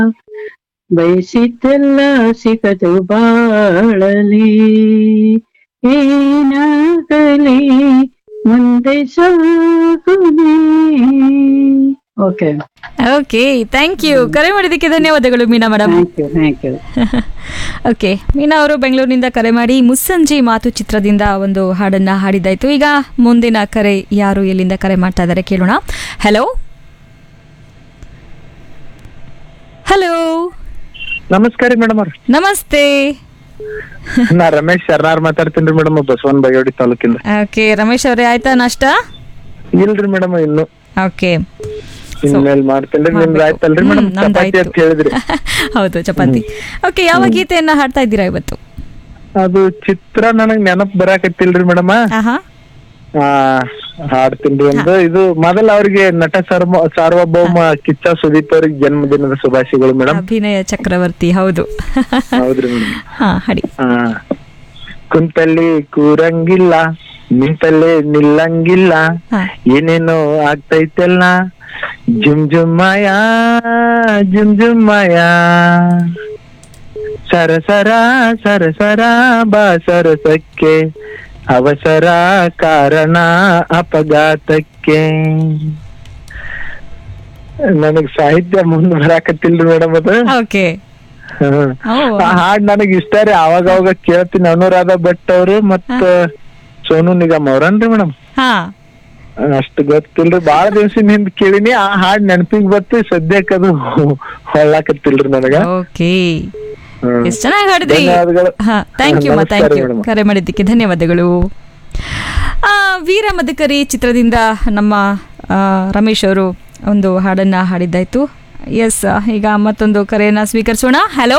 ಬಯಸಿದ್ದೆಲ್ಲ ಸಿಗದು ಬಾಳಲಿ ಏನಾಗಲಿ ಮುಂದೆ ಸಾಗುನಿ ಓಕೆ ಓಕೆ ಥ್ಯಾಂಕ್ ಯು ಕರೆ ಮಾಡಿದ್ದಕ್ಕೆ ಧನ್ಯವಾದಗಳು Meena madam thank you thank you okay Meena ಅವರು ಬೆಂಗಳೂರಿನಿಂದ ಕರೆ ಮಾಡಿ ಮುಸ್ಸಂಜೆ ಮಾತು ಚಿತ್ರದಿಂದ ಒಂದು ಹಾಡನ್ನ ಹಾಡಿದ್ದಾಯ್ತು ಈಗ ಮುಂದಿನ ಕರೆ ಯಾರು ಎಲ್ಲಿಂದ ಕರೆ ಮಾಡ್ತಾ ಇದ್ದಾರೆ ಕೇಳೋಣ ಹಲೋ ಹಲೋ ನಮಸ್ಕಾರ ಮೇಡಮ್ ಅವ್ರ ನಮಸ್ತೆ ನಾ ರಮೇಶ್ ಶರ್ನಾರ್ ಮಾತಾಡ್ತೀನಿ ಮೇಡಮ್ ಬಸವನ್ ಬೈಯೋಡಿ ತಾಲೂಕಿಂದ ಓಕೆ ರಮೇಶ್ ಅವರೇ ಆಯ್ತಾ ನಾಷ್ಟ ಇಲ್ರಿ ಮೇಡಮ್ ಇನ್ನು ಓಕೆ ಇನ್ಮೇಲ್ ಮಾಡ್ತೇನ್ರಿ ನಿಮ್ದು ಆಯ್ತಲ್ರಿ ಮೇಡಮ್ ಹ್ಮ್, ನಮ್ದು ಚಪಾತಿ ಆಯ್ತು. ಅಂತ ಹೇಳಿದ್ರಿ ಹೌದು ಚಪಾತಿ ಓಕೆ ಯಾವ ಗೀತೆಯನ್ನ ಹಾಡ್ತಾ ಇದ್ದೀರಾ ಇವತ್ತು ಅದು ಚಿತ್ರ ನನಗ್ ನೆನಪ್ ಬರಾಕತ್ತಿಲ್ರಿ ಮೇಡಮ್ ಆಹಾ ಆ ಹಾಡ್ತೀನ್ರಿ ಒಂದು ಇದು ಮೊದಲ ಅವ್ರಿಗೆ ನಟ ಸರ್ವ ಸಾರ್ವಭೌಮ ಕಿಚ್ಚ ಸುದೀಪ್ ಅವ್ರಿಗೆ ಜನ್ಮದಿನದ ಶುಭಾಶಯಗಳು ಮೇಡಮ್ ಅಭಿನಯ ಚಕ್ರವರ್ತಿ ಹೌದು ಹೌದ್ರಿ ಮೇಡಮ್ ಹಾ ಹಾಡಿ ಆ ಕುಂತಲ್ಲಿ ಕೂರಂಗಿಲ್ಲ ನಿಂತಲ್ಲೇ ನಿಲ್ಲಂಗಿಲ್ಲ ಹಾ ಏನೇನೋ ಆಗ್ತೈತೆಲ್ಲ ಜುಮ್ ಜುಮ್ಮಯ ಜುಮ್ ಜುಮ್ಮಯ ಸರಸರ ಸರಸರ ಬಾ ಸರಸಕ್ಕೆ ಅವಸರ ಕಾರಣ ಅಪಘಾತಕ್ಕೆ ನನಗ್ ಸಾಹಿತ್ಯ ಮುಂದ್ ಬರಾಕತ್ತಿಲ್ರಿ ಮೇಡಮ್ ಅದು ಓಕೆ ಹ್ಮ್. ಓ ಆ ಹಾಡ್ ನನಗ್ ಇಷ್ಟ ರೀ ಅವಾಗ ಅವಾಗ ಕೇಳ್ತೀನಿ ಅನುರಾಧ ಭಟ್ ಅವ್ರು ಮತ್ತ ಸೋನು ನಿಗಮ್ ಅವ್ರನ್ರಿ ಮೇಡಮ್ ಹಾ ಅಷ್ಟು ಗೊತ್ತಿಲ್ರಿ ಬಾಳ ದಿವ್ಸಿನ ಹಿಂದ್ ಕೇಳಿನಿ ಆ ಹಾಡ್ ನೆನಪಿಗ್ ಬತ್ತು ಸದ್ಯಕ್ಕೆ ಅದು ಹೊಳ್ಳಾಕತ್ತಿಲ್ರಿ ನನಗ ಓಕೆ ಹ್ಮ್. ಎಷ್ಟು ಚೆನ್ನಾಗಿ ಹಾಡಿದ್ರಿ ಧನ್ಯವಾದಗಳು. ಹಾ ಥ್ಯಾಂಕ್ ಯು ಮಾ ನಮಸ್ಕಾರ ಥ್ಯಾಂಕ್ ಯು ಮೇಡಮ್. ಕರೆ ಮಾಡಿದ್ದಕ್ಕೆ ಧನ್ಯವಾದಗಳು ಆ, ವೀರ ಮದಕರಿ ಚಿತ್ರದಿಂದ ನಮ್ಮ ಆ, ರಮೇಶ್ ಅವರು ಒಂದು ಹಾಡನ್ನ ಹಾಡಿದ್ದಾಯ್ತು ಎಸ್ ಈಗ ಮತ್ತೊಂದು ಕರೆಯನ್ನ ಸ್ವೀಕರಿಸೋಣ ಹಲೋ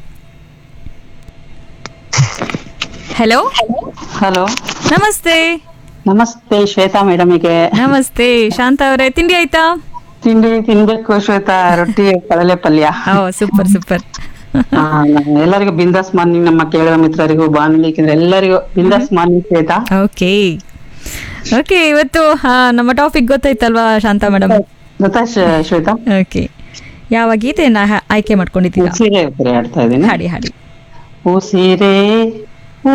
ಹಲೋ ಹಲೋ ನಮಸ್ತೆ ನಮಸ್ತೆ ಶ್ವೇತಾ ಮೇಡಮಿಗೆ ನಮಸ್ತೆ ಶಾಂತ ಅವರೇ ತಿಂಡಿ ಆಯ್ತಾ ತಿಂಡಿ ತಿನ್ಬೇಕು ಶ್ವೇತಾ ರೊಟ್ಟಿ ಕಡಲೆ ಪಲ್ಯ ಓ ಸೂಪರ್ ಸೂಪರ್ ಆ, ನಾನು ಎಲ್ಲರಿಗೂ ಬಿಂದಾಸ್ ಮಾರ್ನಿಂಗ್ ನಮ್ಮ ಕೇಳುವ ಮಿತ್ರರಿಗೂ ಬಾನುಲಿಕ್ಕಿದ್ರೆ ಎಲ್ಲರಿಗೂ ಬಿಂದಾಸ್ ಮಾರ್ನಿಂಗ್ ಶ್ವೇತಾ ಓಕೆ ಓಕೆ ಇವತ್ತು ಆ, ನಮ್ಮ ಟಾಪಿಕ್ ಗೊತ್ತಾಯ್ತಲ್ವಾ ಶಾಂತ ಮೇಡಮ್ ಗೊತ್ತಾ ಶ್ವೇ- ಶ್ವೇತಾ ಓಕೆ ಯಾವ ಗೀತೆಯನ್ನ ಹ- ಆಯ್ಕೆ ಮಾಡ್ಕೊಂಡಿದ್ದೀರಾ ಸೀರೆ ಉತ್ತರ ಆಡ್ತಾ ಇದ್ದೀನಿ ಹಾಡಿ ಹಾಡಿ ಉಸಿರೇ